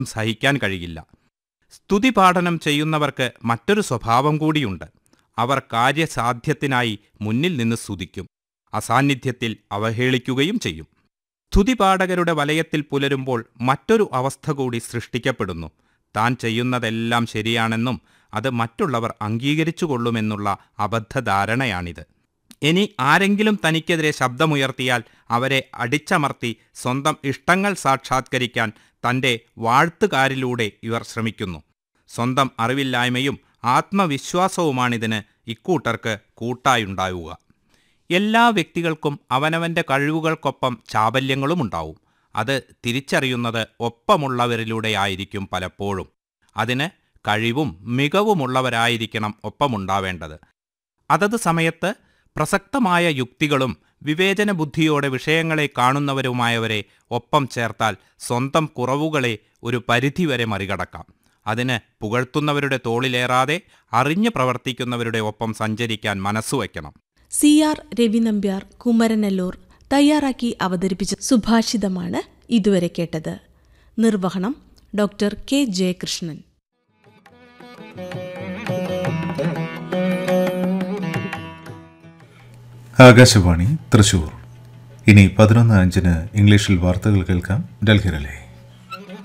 സഹിക്കാൻ കഴിയില്ല സ്തുതി പാഠനം ചെയ്യുന്നവർക്ക് മറ്റൊരു സ്വഭാവം കൂടിയുണ്ട് അവർ കാര്യസാധ്യത്തിനായി മുന്നിൽ നിന്ന് സ്തുതിക്കും അസാന്നിധ്യത്തിൽ അവഹേളിക്കുകയും ചെയ്യും സ്തുതിപാഠകരുടെ വലയത്തിൽ പുലരുമ്പോൾ മറ്റൊരു അവസ്ഥ കൂടി സൃഷ്ടിക്കപ്പെടുന്നു താൻ ചെയ്യുന്നതെല്ലാം ശരിയാണെന്നും അത് മറ്റുള്ളവർ അംഗീകരിച്ചു കൊള്ളുമെന്നുള്ള അബദ്ധധാരണയാണിത് ഇനി ആരെങ്കിലും തനിക്കെതിരെ ശബ്ദമുയർത്തിയാൽ അവരെ അടിച്ചമർത്തി സ്വന്തം ഇഷ്ടങ്ങൾ സാക്ഷാത്കരിക്കാൻ തൻ്റെ വാഴ്ത്തുകാരിലൂടെ ഇവർ ശ്രമിക്കുന്നു സ്വന്തം അറിവില്ലായ്മയും ആത്മവിശ്വാസവുമാണിതിന് ഇക്കൂട്ടർക്ക് കൂട്ടായുണ്ടാവുക എല്ലാ വ്യക്തികൾക്കും അവനവൻ്റെ കഴിവുകൾക്കൊപ്പം ചാബല്യങ്ങളുമുണ്ടാവും അത് തിരിച്ചറിയുന്നത് ഒപ്പമുള്ളവരിലൂടെയായിരിക്കും പലപ്പോഴും അതിന് കഴിവും മികവുമുള്ളവരായിരിക്കണം ഒപ്പമുണ്ടാവേണ്ടത് അതത് സമയത്ത് പ്രസക്തമായ യുക്തികളും വിവേചന ബുദ്ധിയോടെ വിഷയങ്ങളെ കാണുന്നവരുമായവരെ ഒപ്പം ചേർത്താൽ സ്വന്തം കുറവുകളെ ഒരു പരിധിവരെ മറികടക്കാം അതിന് പുകഴ്ത്തുന്നവരുടെ തോളിലേറാതെ അറിഞ്ഞു പ്രവർത്തിക്കുന്നവരുടെ ഒപ്പം സഞ്ചരിക്കാൻ മനസ്സുവയ്ക്കണം സി ആർ രവി നമ്പ്യാർ കുമരനല്ലൂർ തയ്യാറാക്കി അവതരിപ്പിച്ച സുഭാഷിതമാണ് ഇതുവരെ കേട്ടത് നിർവഹണം ഡോക്ടർ കെ ജയകൃഷ്ണൻ ആകാശവാണി തൃശൂർ ഇനി പതിനൊന്ന് അഞ്ചിന് ഇംഗ്ലീഷിൽ വാർത്തകൾ കേൾക്കാം ഡൽഹിയിലെ